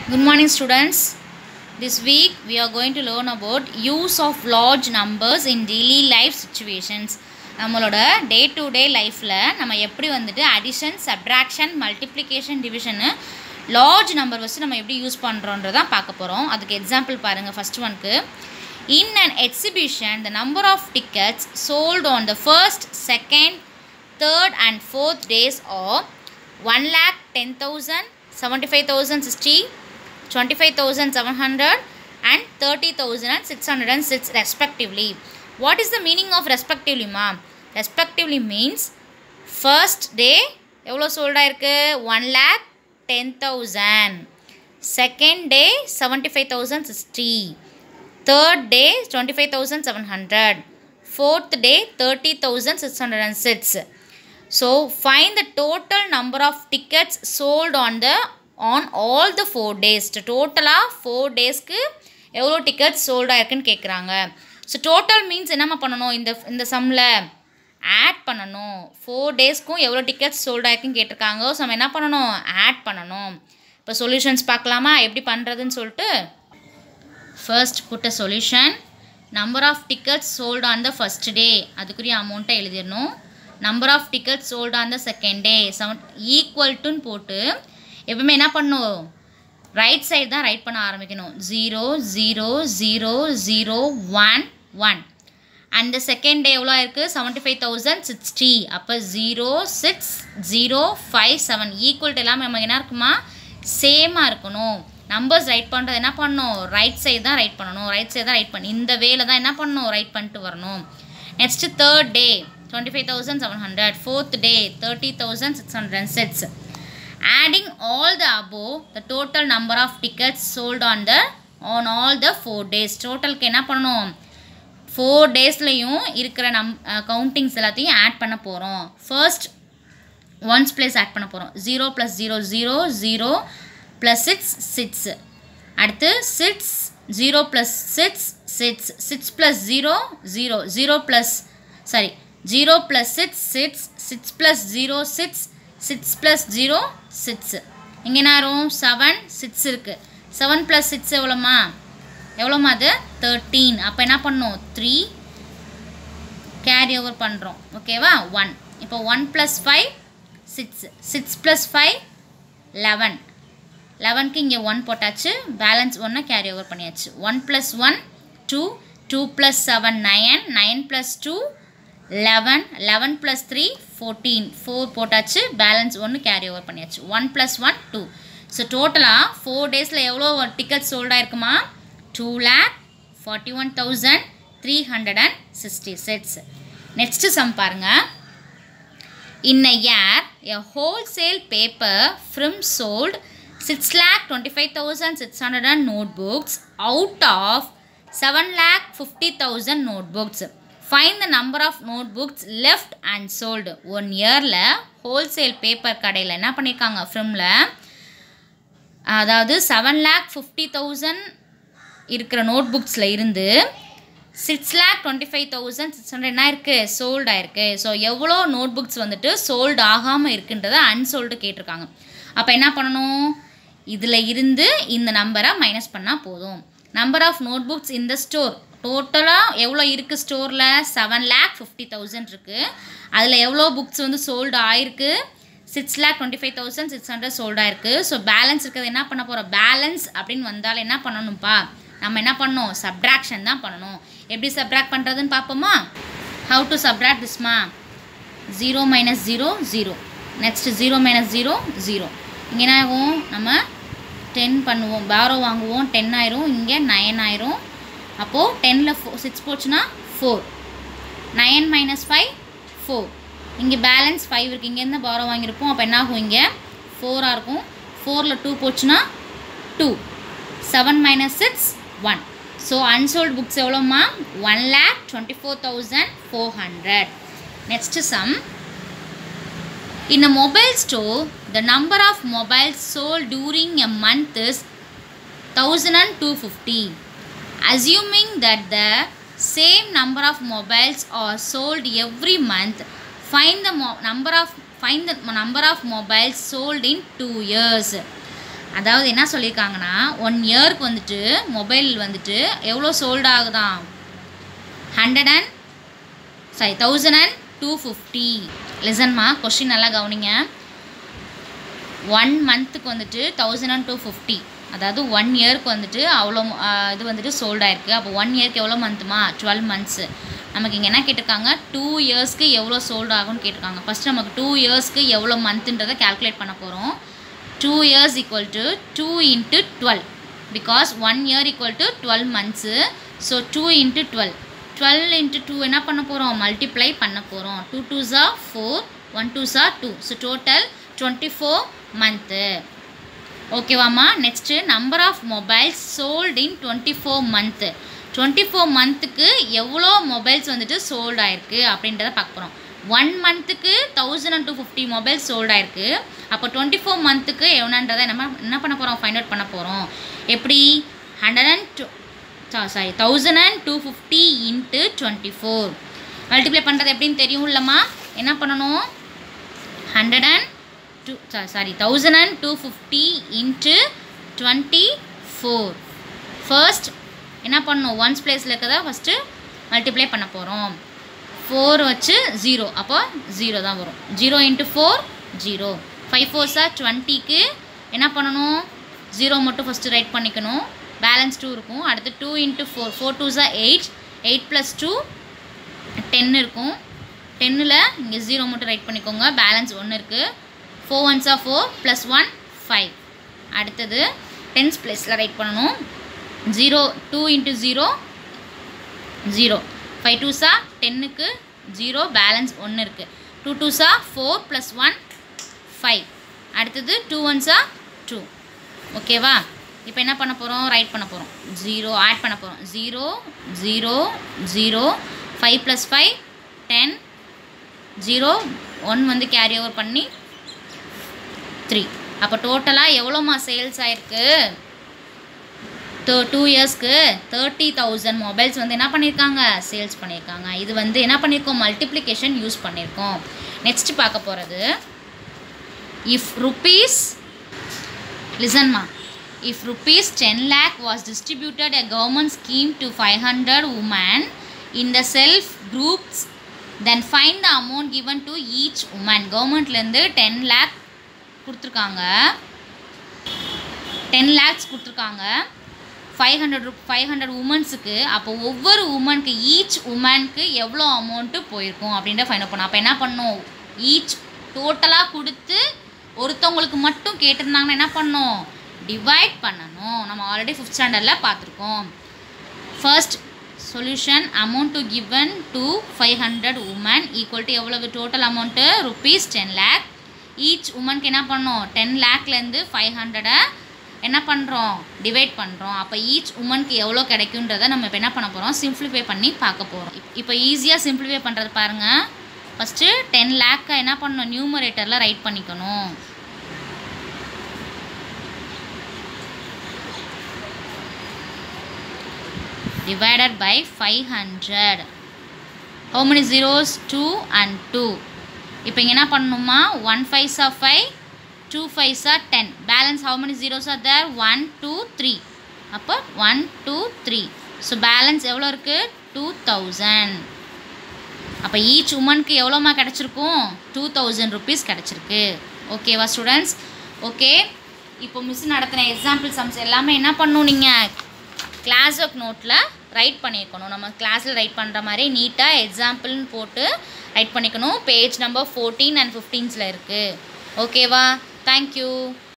Good morning students. This week we are going to learn about use of large numbers in daily life situations. நம்மளோட day to day லைஃப்பில் நம்ம எப்படி வந்துட்டு addition subtraction multiplication division large number வச்சு நம்ம எப்படி use பண்ணுறோன்றதான் பார்க்க போகிறோம் அதுக்கு எக்ஸாம்பிள் பாருங்கள் ஃபஸ்ட் ஒன்க்கு in an exhibition the number of tickets sold on the first second third and fourth days are one lakh ten thousand seventy five thousand sixty twenty five thousand seven hundred and thirty thousand and six hundred and six respectively what is the meaning of ரெஸ்பெக்டிவ்லிமா respectively means first day எவ்வளோ சோல்டாக இருக்குது one lakh ten thousand second day seventy five thousand sixty third day twenty five thousand seven hundred fourth day thirty thousand six hundred and six so find the total number of tickets sold on the on all the four days டோட்டலாக four டேஸ்க்கு எவ்வளோ tickets சோல்டாக இருக்குன்னு கேட்குறாங்க so total means என்னம்மா பண்ணணும் இந்த இந்த சம்மில் ஆட் பண்ணணும் ஃபோர் டேஸ்க்கும் எவ்வளோ டிக்கெட்ஸ் சோல்டாக இருக்குன்னு கேட்டிருக்காங்க ஸோ நம்ம என்ன பண்ணணும் ஆட் பண்ணணும் இப்போ சொல்யூஷன்ஸ் பார்க்கலாமா எப்படி பண்ணுறதுன்னு சொல்லிட்டு first put a solution number of tickets sold on the first day அதுக்குரிய அமௌண்ட்டை எழுதிடணும் number of tickets sold on the second day seven equal டுன்னு போட்டு எப்பவுமே என்ன பண்ணும் ரைட் சைடு தான் ரைட் பண்ண ஆரம்பிக்கணும் zero zero zero zero one one and second day எவ்வளோ இருக்குது செவன்ட்டி ஃபைவ் தௌசண்ட் சிக்ஸ்டி அப்போ zero six zero five seven equal to எல்லாமே நமக்கு என்ன இருக்குமா சேமாக இருக்கணும் நம்பர்ஸ் ரைட் பண்ணுறது என்ன பண்ணணும் ரைட் சைடு தான் ரைட் பண்ணணும் ரைட் சைடு தான் ரைட் பண்ணி இந்த வேல தான் என்ன பண்ணணும் ரைட் பண்ணிட்டு வரணும் next third day twenty five thousand seven hundred fourth day thirty thousand six hundred and six adding all the above the total number of tickets sold on the on all the four days டோட்டலுக்கு என்ன பண்ணணும் four டேஸ்லையும் இருக்கிற நம் countings எல்லாத்தையும் add பண்ண போகிறோம் first once place add பண்ண போகிறோம் zero plus zero zero zero plus six six அடுத்து six zero plus six six six plus zero zero zero plus sorry zero plus six six six plus zero six six plus zero six இங்கே என்ன வரும் seven six இருக்குது seven plus six எவ்வளோமா எவ்வளோமா அது thirteen அப்போ என்ன பண்ணணும் த்ரீ கேரி ஓவர் பண்ணுறோம் ஓகேவா ஒன் இப்போ one plus five six six plus five eleven லெவனுக்கு இங்கே ஒன் போட்டாச்சு பேலன்ஸ் ஒன்றை கேரி ஓவர் பண்ணியாச்சு one plus one two two plus seven nine nine plus two eleven eleven plus three fourteen four போட்டாச்சு balance ஒன்று carry over பண்ணியாச்சு one plus one two so டோட்டலாக four டேஸில் எவ்வளோ டிக்கெட் சோல்டாக இருக்குமா two lakh forty one thousand three hundred and sixty six next sum பாருங்கள் இன் அ year a wholesale paper from sold six lakh twenty five thousand six hundred and notebooks out of seven lakh fifty thousand notebooks find the number of notebooks left and sold one இயரில் wholesale paper கடையில் என்ன பண்ணியிருக்காங்க ஃப்ரிமில் அதாவது seven lakh fifty thousand இருக்கிற நோட் புக்ஸில் இருந்து six lakh twenty five thousand six hundred என்ன இருக்குது சோல்டு ஆயிருக்கு ஸோ எவ்வளோ நோட் புக்ஸ் வந்துட்டு சோல்டு ஆகாமல் இருக்குன்றதை அன்சோல்டு கேட்டிருக்காங்க அப்போ என்ன பண்ணணும் இதில் இருந்து இந்த நம்பரை மைனஸ் பண்ணால் போதும் நம்பர் ஆஃப் நோட் புக்ஸ் இந்த ஸ்டோர் டோட்டலாக எவ்வளோ இருக்குது ஸ்டோரில் செவன் லேக் ஃபிஃப்டி தௌசண்ட் இருக்குது அதில் எவ்வளோ புக்ஸ் வந்து சோல்டு ஆயிருக்கு six lakh twenty five thousand six hundred sold ஆயிருக்கு ஸோ பேலன்ஸ் இருக்கிறது என்ன பண்ண போகிறோம் பேலன்ஸ் அப்படின்னு வந்தால் என்ன பண்ணணும்ப்பா நம்ம என்ன பண்ணணும் சப்ட்ராக்ஷன் தான் பண்ணணும் எப்படி சப்ட்ராக்ட் பண்ணுறதுன்னு பார்ப்போமா ஹவு டு சப்ட்ராக்ட் திஸ்மா zero minus zero zero next zero minus zero zero இங்கே என்ன ஆகும் நம்ம டென் பண்ணுவோம் பேரோ வாங்குவோம் டென் ஆயிரும் இங்கே நயன் ஆயிரும் அப்போது டெனில் ஃபோ சிக்ஸ் போச்சுன்னா four nine minus five four இங்கே பேலன்ஸ் ஃபைவ் இருக்குது இங்கேருந்து பாரோ வாங்கியிருப்போம் அப்போ என்ன ஆகும் இங்கே ஃபோராக இருக்கும் ஃபோரில் டூ போச்சுன்னா two seven minus six one so unsold books எவ்வளோம்மா one lakh twenty four thousand four hundred next sum In a mobile store, the number of mobiles sold during a month is 1250. Assuming that the same number of mobiles are sold every month, find the mo- number of find the number of mobiles sold in 2 years. அதாவது என்ன சொல்லியிருக்காங்கன்னா one இயருக்கு வந்துட்டு mobile வந்துட்டு எவ்வளோ sold ஆகுதான் hundred and sorry thousand and two fifty லிசன்மா question நல்லா கவனிங்க ஒன் மந்த்துக்கு வந்துட்டு தௌசண்ட் அண்ட் டூ ஃபிஃப்டி அதாவது ஒன் இயருக்கு வந்துட்டு அவ்வளோ ஆஹ், இது வந்துட்டு சோல்ட் ஆயிருக்கு அப்போ ஒன் இயர்க்கு எவ்வளோ மந்த்துமா டுவெல் மந்த்ஸு நமக்கு இங்கே என்ன கேட்டிருக்காங்க டூ இயர்ஸ்க்கு எவ்வளோ சோல்ட் ஆகும்னு கேட்டிருக்காங்க ஃபஸ்ட் நமக்கு டூ இயர்ஸ்க்கு எவ்வளோ மந்த்துன்றதை கால்குலேட் பண்ண போகிறோம் two years equal to two into twelve because one year equal to twelve months so two into twelve twelve into two என்ன பண்ண போகிறோம் மல்டிப்ளை பண்ண போகிறோம் டூ டூ ஜா ஃபோர் ஒன் டூ ஜா two so total twenty four month ஓகேவாம்மா next number of mobiles sold in twenty four month twenty four மந்த்துக்கு எவ்வளோ மொபைல்ஸ் வந்துட்டு சோல்ட் ஆயிருக்கு அப்படின்றத பார்க்க போகிறோம் ஒன் மந்த்துக்கு thousand and two fifty mobiles sold ஆயிருக்கு அப்போ டுவெண்ட்டி ஃபோர் மந்த்துக்கு எவ்வளோன்றதை நம்ம என்ன பண்ண போகிறோம் ஃபைண்ட் அவுட் பண்ண போகிறோம் எப்படி hundred and two sorry thousand and two fifty into twenty four multiply பண்ணுறது எப்படின்னு தெரியும் இல்லைம்மா என்ன பண்ணணும் hundred and two sorry thousand and two fifty into twenty four first என்ன பண்ணணும் ஒன்ஸ் பிளேஸில் இருக்கிறத ஃபஸ்ட்டு மல்டிப்ளை பண்ண போகிறோம் ஃபோர் வச்சு ஜீரோ அப்போ ஜீரோ தான் வரும் zero into four zero five four சார் டுவெண்ட்டிக்கு என்ன பண்ணணும் ஜீரோ மட்டும் ஃபஸ்ட்டு ரைட் பண்ணிக்கணும் பேலன்ஸ் டூ இருக்கும் அடுத்து two into four four two சார் eight eight plus two ten இருக்கும் டென்னில் இங்கே ஜீரோ மட்டும் ரைட் பண்ணிக்கோங்க பேலன்ஸ் ஒன்று இருக்குது ஃபோர் ஒன்ஸா ஃபோர் ப்ளஸ் ஒன் ஃபைவ் அடுத்தது டென்ஸ் ப்ளேஸில் ரைட் பண்ணணும் zero two into zero zero five two சா டென்னுக்கு ஜீரோ பேலன்ஸ் ஒன்று இருக்குது டூ டூ சா ஃபோர் ப்ளஸ் ஒன் ஃபைவ் அடுத்தது டூ ஒன்ஸா டூ ஓகேவா இப்போ என்ன பண்ண போகிறோம் ரைட் பண்ண போகிறோம் ஜீரோ ஆட் பண்ண போகிறோம் zero zero zero five plus five ten zero one வந்து கேரி ஓவர் பண்ணி த்ரீ அப்போ டோட்டலாக எவ்வளோமா சேல்ஸ் ஆயிருக்கு டூ டூ இயர்ஸ்க்கு தேர்ட்டி தௌசண்ட் மொபைல்ஸ் வந்து என்ன பண்ணியிருக்காங்க சேல்ஸ் பண்ணியிருக்காங்க இது வந்து என்ன பண்ணியிருக்கோம் மல்டிப்ளிகேஷன் யூஸ் பண்ணியிருக்கோம் நெக்ஸ்ட் பார்க்க போகிறது இஃப் ருபீஸ் லிசன்மா if rupees ten lakh was distributed a government scheme to five hundred women in the self groups then find the amount given to each woman கவர்மெண்ட்லேருந்து டென் லேக் கொடுத்துருக்காங்க டென் லேக்ஸ் கொடுத்துருக்காங்க five hundred ருப் five hundred உமன்ஸுக்கு அப்போ ஒவ்வொரு உமனுக்கு each உமனுக்கு எவ்வளோ அமௌண்ட்டு போயிருக்கும் அப்படின்ற ஃபைன் பண்ணோம் அப்போ என்ன பண்ணோம் ஈச் டோட்டலாக கொடுத்து ஒருத்தவங்களுக்கு மட்டும் கேட்டிருந்தாங்கன்னா என்ன பண்ணோம் டிவைட் பண்ணணும் நம்ம ஆல்ரெடி ஃபிஃப்த் ஸ்டாண்டர்டில் பார்த்துருக்கோம் first solution amount to given to five hundred women equal to எவ்வளவு total amount rupees ten lakh each உமனுக்கு என்ன பண்ணோம் டென் லேக்லேருந்து ஃபைவ் ஹண்ட்ரடை என்ன பண்ணுறோம் டிவைட் பண்ணுறோம் அப்போ ஈச் உமனுக்கு எவ்வளோ கிடைக்குன்றதை நம்ம இப்போ என்ன பண்ண போகிறோம் சிம்பிளிஃபை பண்ணி பார்க்க போகிறோம் இப்போ ஈஸியாக சிம்பிளிஃபை பண்ணுறது பாருங்கள் ஃபஸ்ட்டு டென் லேக்கை என்ன பண்ணணும் நியூமரேட்டரில் ரைட் பண்ணிக்கணும் divided by 500 how many zeros 2 and 2 இப்போ இங்கே என்ன பண்ணணுமா one five or five two five or ten balance how many zeros are there one two three அப்போ one two three so balance எவ்வளோ இருக்குது டூ தௌசண்ட் அப்போ each உமனுக்கு எவ்வளோமா கிடச்சிருக்கும் டூ தௌசண்ட் ருபீஸ் கிடச்சிருக்கு ஓகேவா ஸ்டூடெண்ட்ஸ் ஓகே இப்போ மிஸ் நடத்தின எக்ஸாம்பிள் சம்ஸ் எல்லாமே என்ன பண்ணணும் நீங்கள் கிளாஸ் ஒர்க் நோட்டில் ரைட் பண்ணியிருக்கணும் நம்ம கிளாஸில் ரைட் பண்ணுற மாதிரி நீட்டாக எக்ஸாம்பிள்னு போட்டு ரைட் பண்ணிக்கணும் பேஜ் நம்பர் ஃபோர்டீன் அண்ட் ஃபிஃப்டீன்ஸில் இருக்குது ஓகேவா தேங்க்யூ